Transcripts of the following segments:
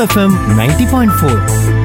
FM ninety point four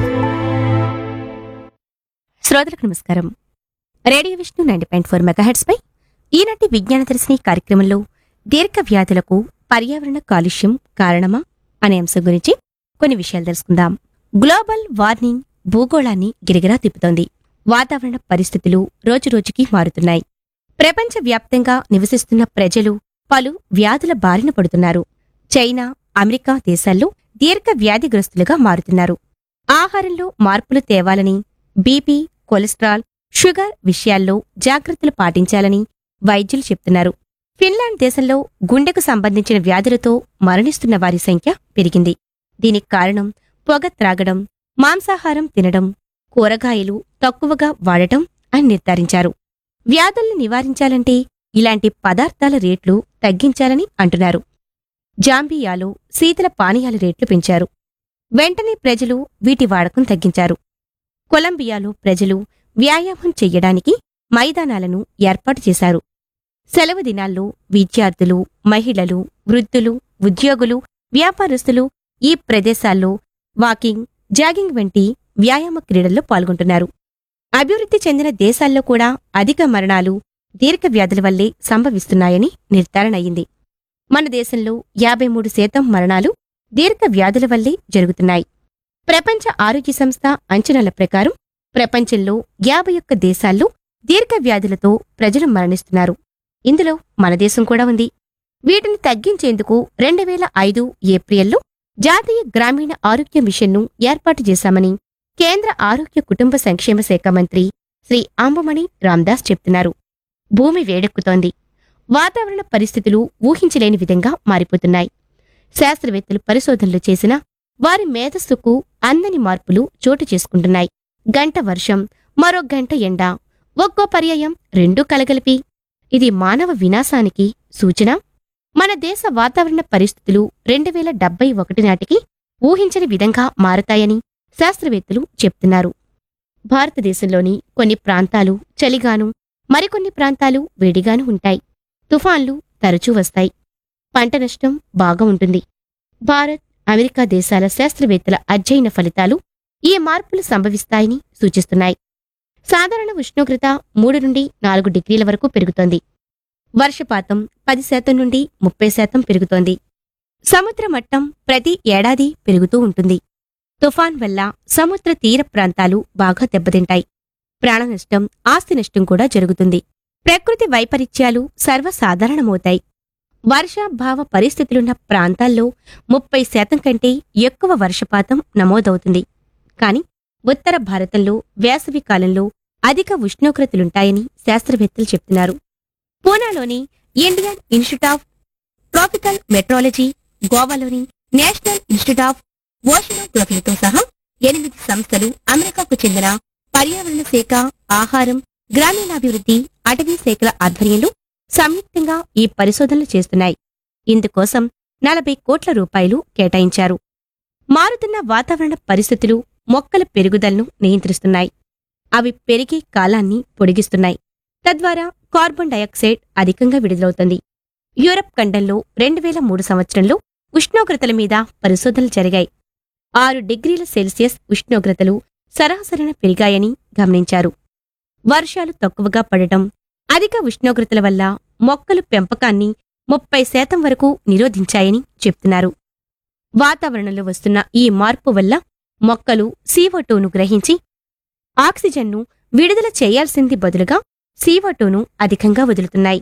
శ్రోతలకు నమస్కారం radio Vishnu ninety point four megahertz పై ఈనాటి విజ్ఞాన దర్శిని కార్యక్రమంలో దీర్ఘ వ్యాధులకు పర్యావరణ కాలుష్యం కారణమా అనే అంశం గురించి కొన్ని విషయాలు తెలుసుకుందాం గ్లోబల్ వార్మింగ్ భూగోళాన్ని గిరిగిరా తిప్పుతోంది వాతావరణ పరిస్థితులు రోజురోజుకి మారుతున్నాయి ప్రపంచ వ్యాప్తంగా నివసిస్తున్న ప్రజలు పలు వ్యాధుల బారిన పడుతున్నారు చైనా అమెరికా దేశాల్లో దీర్ఘ వ్యాధిగ్రస్తులుగా మారుతున్నారు ఆహారంలో మార్పులు తేవాలని బీపీ కొలెస్ట్రాల్ షుగర్ విషయాల్లో జాగ్రత్తలు పాటించాలని వైద్యులు చెప్తున్నారు ఫిన్లాండ్ దేశంలో గుండెకు సంబంధించిన వ్యాధులతో మరణిస్తున్న వారి సంఖ్య పెరిగింది దీనికి కారణం పొగ త్రాగడం మాంసాహారం తినడం కూరగాయలు తక్కువగా వాడటం అని నిర్ధారించారు వ్యాధుల్ని నివారించాలంటే ఇలాంటి పదార్థాల రేట్లు తగ్గించాలని అంటున్నారు జాంబియాలో శీతల పానీయాల రేట్లు పెంచారు వెంటనే ప్రజలు వీటి వాడకం తగ్గించారు కొలంబియాలో ప్రజలు వ్యాయామం చెయ్యడానికి మైదానాలను ఏర్పాటు చేశారు సెలవు దినాల్లో విద్యార్థులు మహిళలు వృద్ధులు ఉద్యోగులు వ్యాపారస్తులు ఈ ప్రదేశాల్లో వాకింగ్ జాగింగ్ వంటి వ్యాయామ క్రీడల్లో పాల్గొంటున్నారు అభివృద్ధి చెందిన దేశాల్లో కూడా అధిక మరణాలు దీర్ఘ వ్యాధుల వల్లే సంభవిస్తున్నాయని నిర్ధారణ అయింది మన దేశంలో యాభై మూడు శాతం మరణాలు దీర్ఘ వ్యాధుల వల్లే జరుగుతున్నాయి ప్రపంచ ఆరోగ్య సంస్థ అంచనాల ప్రకారం ప్రపంచంలో యాభై ఒక్క దేశాల్లో దీర్ఘ వ్యాధులతో ప్రజలు మరణిస్తున్నారు ఇందులో మన దేశం కూడా ఉంది వీటిని తగ్గించేందుకు రెండు వేల ఐదు ఏప్రిల్లో జాతీయ గ్రామీణ ఆరోగ్య మిషన్ను ఏర్పాటు చేశామని కేంద్ర ఆరోగ్య కుటుంబ సంక్షేమ శాఖ మంత్రి శ్రీ ఆంబమణి రామ్దాస్ చెప్తున్నారు భూమి వేడెక్కుతోంది వాతావరణ పరిస్థితులు ఊహించలేని విధంగా మారిపోతున్నాయి శాస్త్రవేత్తలు పరిశోధనలు చేసినా వారి మేధస్సుకు అందని మార్పులు చోటు చేసుకుంటున్నాయి గంట వర్షం మరో గంట ఎండ ఒక్కో పర్యాయం రెండూ కలగలిపి ఇది మానవ వినాశానికి సూచన మన దేశ వాతావరణ పరిస్థితులు రెండు వేల డెబ్బై ఒకటి నాటికి ఊహించని విధంగా మారతాయని శాస్త్రవేత్తలు చెప్తున్నారు భారతదేశంలోని కొన్ని ప్రాంతాలు చలిగాను మరికొన్ని ప్రాంతాలు వేడిగాను ఉంటాయి తుఫాన్లు తరచూ వస్తాయి పంట నష్టం బాగా ఉంటుంది భారత్ అమెరికా దేశాల శాస్త్రవేత్తల అధ్యయన ఫలితాలు ఈ మార్పులు సంభవిస్తాయని సూచిస్తున్నాయి సాధారణ ఉష్ణోగ్రత మూడు నుండి నాలుగు డిగ్రీల వరకు పెరుగుతోంది వర్షపాతం పది శాతం నుండి ముప్పై శాతం పెరుగుతోంది సముద్ర మట్టం ప్రతి ఏడాది పెరుగుతూ ఉంటుంది తుఫాన్ వల్ల సముద్ర తీర ప్రాంతాలు బాగా దెబ్బతింటాయి ప్రాణ నష్టం ఆస్తి నష్టం కూడా జరుగుతుంది ప్రకృతి వైపరీత్యాలు సర్వసాధారణమవుతాయి వర్షాభావ పరిస్థితులున్న ప్రాంతాల్లో ముప్పై శాతం కంటే ఎక్కువ వర్షపాతం నమోదవుతుంది కాని ఉత్తర భారతంలో వేసవి కాలంలో అధిక ఉష్ణోగ్రతలుంటాయని శాస్త్రవేత్తలు చెప్తున్నారు పూనాలోని Indian Institute of Tropical Meteorology గోవాలోని నేషనల్ ఇన్స్టిట్యూట్ ఆఫ్ ఓషనోగ్రఫీతో సహా ఎనిమిది సంస్థలు అమెరికాకు చెందిన పర్యావరణ శాఖ ఆహారం గ్రామీణాభివృద్ధి అటవీ శాఖల ఆధ్వర్యంలో సంయుక్తంగా ఈ పరిశోధనలు చేస్తున్నాయి ఇందుకోసం నలభై కోట్ల రూపాయలు కేటాయించారు మారుతున్న వాతావరణ పరిస్థితులు మొక్కల పెరుగుదలను నియంత్రిస్తున్నాయి అవి పెరిగే కాలాన్ని పొడిగిస్తున్నాయి తద్వారా కార్బన్ డయాక్సైడ్ అధికంగా విడుదలవుతుంది యూరప్ ఖండంలో రెండు వేల మూడు సంవత్సరంలో ఉష్ణోగ్రతల మీద పరిశోధనలు జరిగాయి ఆరు డిగ్రీల సెల్సియస్ ఉష్ణోగ్రతలు సరాసరిన పెరిగాయని గమనించారు వర్షాలు తక్కువగా పడటం అధిక ఉష్ణోగ్రతల వల్ల మొక్కలు పెంపకాన్ని ముప్పై శాతం వరకు నిరోధించాయని చెప్తున్నారు వాతావరణంలో వస్తున్న ఈ మార్పు వల్ల మొక్కలు సీవోటోను గ్రహించి ఆక్సిజన్ను విడుదల చేయాల్సింది బదులుగా సీవోటోను అధికంగా వదులుతున్నాయి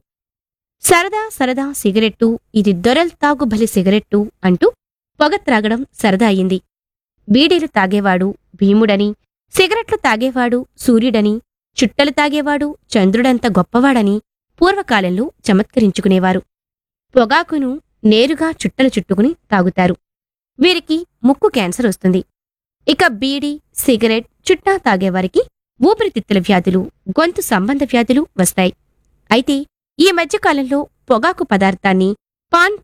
సరదా సరదా సిగరెట్టు ఇది దొరల్ తాగు భలి సిగరెట్టు అంటూ పొగ త్రాగడం సరదా అయింది బీడీలు తాగేవాడు భీముడని సిగరెట్లు తాగేవాడు సూర్యుడని చుట్టలు తాగేవాడు చంద్రుడంత గొప్పవాడని పూర్వకాలంలో చమత్కరించుకునేవారు పొగాకును నేరుగా చుట్టలు చుట్టుకుని తాగుతారు వీరికి ముక్కు క్యాన్సర్ వస్తుంది ఇక బీడీ సిగరెట్ చుట్టా తాగేవారికి ఊపిరితిత్తుల వ్యాధులు గొంతు సంబంధ వ్యాధులు వస్తాయి అయితే ఈ మధ్యకాలంలో పొగాకు పదార్థాన్ని పాన్